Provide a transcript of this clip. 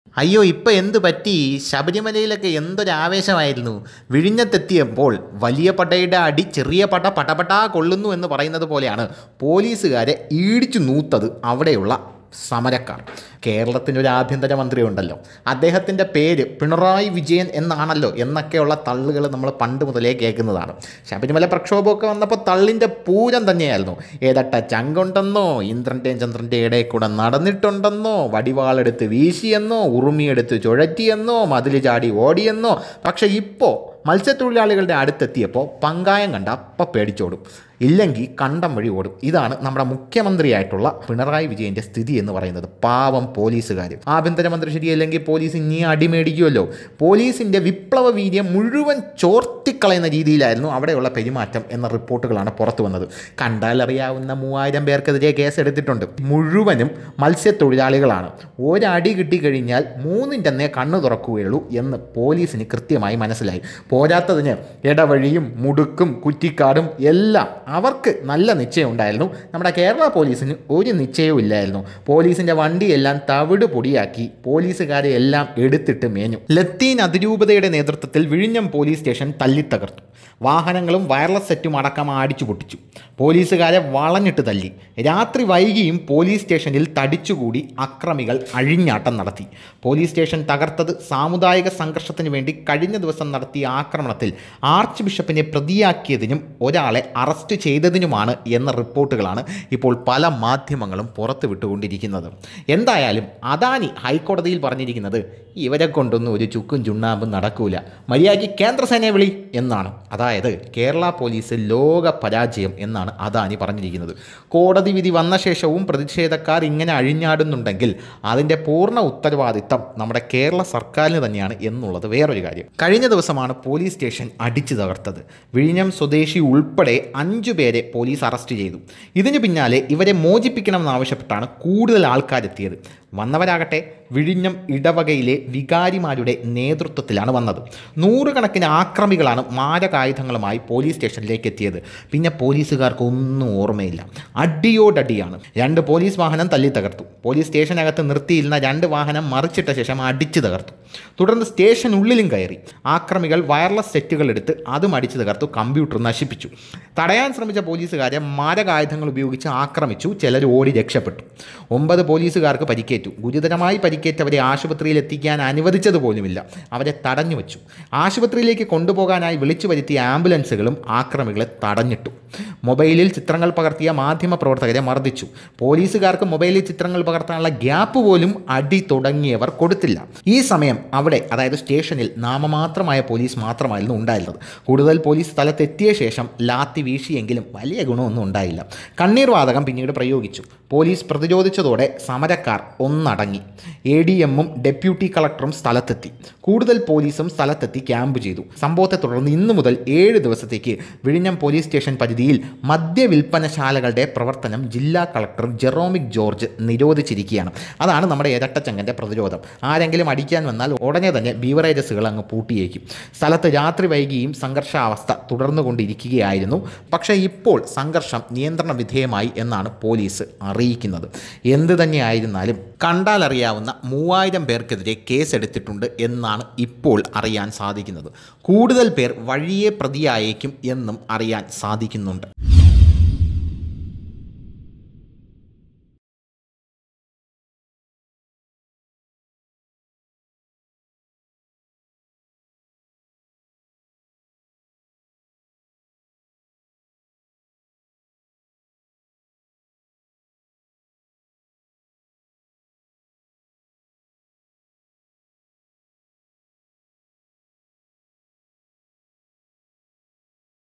അയ്യോ ഇപ്പം എന്ത് പറ്റി ശബരിമലയിലൊക്കെ എന്തൊരു ആവേശമായിരുന്നു വിഴിഞ്ഞത്തെത്തിയപ്പോൾ വലിയ പടയുടെ അടി ചെറിയ പട പടപടാ കൊള്ളുന്നു എന്ന് പറയുന്നത് പോലെയാണ് പോലീസുകാരെ ഈടിച്ചു നൂത്തത് അവിടെയുള്ള സമരക്കാർ കേരളത്തിന് ഒരു ആഭ്യന്തരമന്ത്രി ഉണ്ടല്ലോ അദ്ദേഹത്തിൻ്റെ പേര് പിണറായി വിജയൻ എന്നാണല്ലോ എന്നൊക്കെയുള്ള തള്ളുകൾ നമ്മൾ പണ്ട് മുതലേ കേൾക്കുന്നതാണ് ശബരിമല പ്രക്ഷോഭമൊക്കെ വന്നപ്പോൾ തള്ളിൻ്റെ പൂരം തന്നെയായിരുന്നു ഏതട്ട ചങ്കുണ്ടെന്നോ ഇന്ദ്രൻ്റെയും ചന്ദ്രൻ്റെ ഇടയിൽ കൂടെ നടന്നിട്ടുണ്ടെന്നോ വടിവാളെടുത്ത് വീശിയെന്നോ ഉറുമിയെടുത്ത് ചുഴറ്റിയെന്നോ മതിൽ ചാടി ഓടിയെന്നോ പക്ഷേ ഇപ്പോൾ മത്സ്യത്തൊഴിലാളികളുടെ അടുത്തെത്തിയപ്പോൾ പങ്കായം കണ്ട അപ്പം പേടിച്ചോടും ഇല്ലെങ്കിൽ കണ്ടം വഴി ഓടും ഇതാണ് നമ്മുടെ മുഖ്യമന്ത്രിയായിട്ടുള്ള പിണറായി വിജയൻ്റെ സ്ഥിതി എന്ന് പറയുന്നത് പാവം പോലീസുകാർ ആഭ്യന്തരമന്ത്രി ശരിയല്ലെങ്കിൽ പോലീസ് ഇനി അടിമേടിക്കുമല്ലോ പോലീസിൻ്റെ വിപ്ലവ വീര്യം മുഴുവൻ ചോർത്തിക്കളയുന്ന രീതിയിലായിരുന്നു അവിടെയുള്ള പെരുമാറ്റം എന്ന റിപ്പോർട്ടുകളാണ് പുറത്തു വന്നത് കണ്ടാലറിയാവുന്ന മൂവായിരം പേർക്കെതിരെ കേസെടുത്തിട്ടുണ്ട് മുഴുവനും മത്സ്യത്തൊഴിലാളികളാണ് ഒരടി കിട്ടിക്കഴിഞ്ഞാൽ മൂന്നിൻ്റെ കണ്ണു തുറക്കുകയുള്ളൂ എന്ന് പോലീസിന് കൃത്യമായി മനസ്സിലായി പോരാത്തതിന് ഇടവഴിയും മുടുക്കും കുറ്റിക്കാടും എല്ലാം അവർക്ക് നല്ല നിശ്ചയം ഉണ്ടായിരുന്നു നമ്മുടെ കേരള പോലീസിന് ഒരു നിശ്ചയവും ഇല്ലായിരുന്നു പോലീസിൻ്റെ വണ്ടിയെല്ലാം തവിട് പൊടിയാക്കി പോലീസുകാരെ എല്ലാം എടുത്തിട്ട് മേഞ്ഞു ലത്തീൻ അതിരൂപതയുടെ നേതൃത്വത്തിൽ വിഴിഞ്ഞം പോലീസ് സ്റ്റേഷൻ തല്ലിത്തകർത്തു വാഹനങ്ങളും വയർലെസ് സെറ്റും അടക്കം അടിച്ചു പൊട്ടിച്ചു പോലീസുകാരെ വളഞ്ഞിട്ട് തല്ലി രാത്രി വൈകിയും പോലീസ് സ്റ്റേഷനിൽ തടിച്ചുകൂടി അക്രമികൾ അഴിഞ്ഞാട്ടം നടത്തി പോലീസ് സ്റ്റേഷൻ തകർത്തത് സാമുദായിക സംഘർഷത്തിന് വേണ്ടി കഴിഞ്ഞ ദിവസം നടത്തിയ ആക്രമണത്തിൽ ആർച്ച് ബിഷപ്പിനെ പ്രതിയാക്കിയതിനും ഒരാളെ അറസ്റ്റ് ചെയ്തതിനുമാണ് എന്ന റിപ്പോർട്ടുകളാണ് ഇപ്പോൾ പല മാധ്യമങ്ങളും പുറത്തു വിട്ടുകൊണ്ടിരിക്കുന്നത് എന്തായാലും അദാനി ഹൈക്കോടതിയിൽ പറഞ്ഞിരിക്കുന്നത് ഇവരെ കൊണ്ടൊന്നും ഒരു ചുക്കും ചുണ്ണാമ്പും നടക്കൂല മര്യാദയ്ക്ക് കേന്ദ്രസേനയെ വിളി എന്നാണ് അതായത് കേരള പോലീസ് ലോക പരാജയം എന്നാണ് അദാനി പറഞ്ഞിരിക്കുന്നത് കോടതി വിധി വന്ന ശേഷവും പ്രതിഷേധക്കാർ ഇങ്ങനെ അഴിഞ്ഞാടുന്നുണ്ടെങ്കിൽ അതിൻ്റെ പൂർണ്ണ ഉത്തരവാദിത്തം നമ്മുടെ കേരള സർക്കാരിന് തന്നെയാണ് എന്നുള്ളത് വേറൊരു കാര്യം കഴിഞ്ഞ ദിവസമാണ് പോലീസ് സ്റ്റേഷൻ അടിച്ചു തകർത്തത് വിഴിഞ്ഞം സ്വദേശി ഉൾപ്പെടെ അഞ്ചു പേരെ പോലീസ് അറസ്റ്റ് ചെയ്തു ഇതിനു പിന്നാലെ ഇവരെ മോചിപ്പിക്കണമെന്നാവശ്യപ്പെട്ടാണ് കൂടുതൽ ആൾക്കാരെത്തിയത് വന്നവരാകട്ടെ വിഴിഞ്ഞം ഇടവകയിലെ വികാരിമാരുടെ നേതൃത്വത്തിലാണ് വന്നത് നൂറുകണക്കിന് ആക്രമികളാണ് മാരകായുധങ്ങളുമായി പോലീസ് സ്റ്റേഷനിലേക്ക് എത്തിയത് പിന്നെ പോലീസുകാർക്ക് ഒന്നും ഓർമ്മയില്ല അടിയോടടിയാണ് രണ്ട് പോലീസ് വാഹനം തല്ലി തകർത്തു പോലീസ് സ്റ്റേഷനകത്ത് നിർത്തിയിരുന്ന രണ്ട് വാഹനം മറിച്ചിട്ട ശേഷം അടിച്ചു തകർത്തു തുടർന്ന് സ്റ്റേഷനുള്ളിലും കയറി ആക്രമികൾ വയർലെസ് സെറ്റുകൾ എടുത്ത് അതും അടിച്ചു തകർത്തു കമ്പ്യൂട്ടർ നശിപ്പിച്ചു തടയാൻ ശ്രമിച്ച പോലീസുകാരെ മാരകായുധങ്ങൾ ഉപയോഗിച്ച് ആക്രമിച്ചു ചിലർ ഓടി രക്ഷപ്പെട്ടു ഒമ്പത് പോലീസുകാർക്ക് പരിക്കേറ്റു ഗുരുതരമായി പരിക്കേറ്റവരെ ആശുപത്രിയിൽ എത്തിക്കാൻ അനുവദിച്ചത് പോലുമില്ല അവരെ തടഞ്ഞു വെച്ചു ആശുപത്രിയിലേക്ക് കൊണ്ടുപോകാനായി വിളിച്ചു വരുത്തിയ ആംബുലൻസുകളും ആക്രമികളെ തടഞ്ഞിട്ടു മൊബൈലിൽ ചിത്രങ്ങൾ പകർത്തിയ മാധ്യമ പ്രവർത്തകരെ മർദ്ദിച്ചു പോലീസുകാർക്ക് മൊബൈലിൽ ചിത്രങ്ങൾ പകർത്താനുള്ള ഗ്യാപ്പ് പോലും അടി തുടങ്ങിയവർ കൊടുത്തില്ല ഈ സമയം അവിടെ അതായത് സ്റ്റേഷനിൽ നാമമാത്രമായ പോലീസ് മാത്രമായിരുന്നു ഉണ്ടായിരുന്നത് കൂടുതൽ പോലീസ് സ്ഥലത്തെത്തിയ ശേഷം ലാത്തി വീശിയെങ്കിലും വലിയ ഗുണമൊന്നും ഉണ്ടായില്ല കണ്ണീർ വാതകം പിന്നീട് പ്രയോഗിച്ചു പോലീസ് പ്രതിരോധിച്ചതോടെ സമരക്കാർ ഒന്നടങ്ങി എ ഡി എമ്മും ഡെപ്യൂട്ടി കളക്ടറും സ്ഥലത്തെത്തി കൂടുതൽ പോലീസും സ്ഥലത്തെത്തി ക്യാമ്പ് ചെയ്തു സംഭവത്തെ തുടർന്ന് ഇന്നു മുതൽ ഏഴ് ദിവസത്തേക്ക് വിഴിഞ്ഞം പോലീസ് സ്റ്റേഷൻ പരിധിയിൽ മദ്യവിൽപ്പനശാലകളുടെ പ്രവർത്തനം ജില്ലാ കളക്ടർ ജെറോമിക് ജോർജ് നിരോധിച്ചിരിക്കുകയാണ് അതാണ് നമ്മുടെ ഇരട്ടച്ചങ്കൻ്റെ പ്രതിരോധം ആരെങ്കിലും അടിക്കാൻ വന്നാൽ ഉടനെ തന്നെ ബീവറേജസുകൾ അങ്ങ് പൂട്ടിയേക്കും സ്ഥലത്ത് രാത്രി വൈകിയും സംഘർഷാവസ്ഥ തുടർന്നുകൊണ്ടിരിക്കുകയായിരുന്നു പക്ഷേ ഇപ്പോൾ സംഘർഷം നിയന്ത്രണ വിധേയമായി എന്നാണ് പോലീസ് അറിയിക്കുന്നത് എന്ത് തന്നെയായിരുന്നാലും കണ്ടാലറിയാവുന്ന മൂവായിരം പേർക്കെതിരെ കേസെടുത്തിട്ടുണ്ട് എന്നാണ് ഇപ്പോൾ അറിയാൻ സാധിക്കുന്നത് കൂടുതൽ പേർ വഴിയെ പ്രതിയായേക്കും എന്നും അറിയാൻ സാധിക്കുന്നുണ്ട്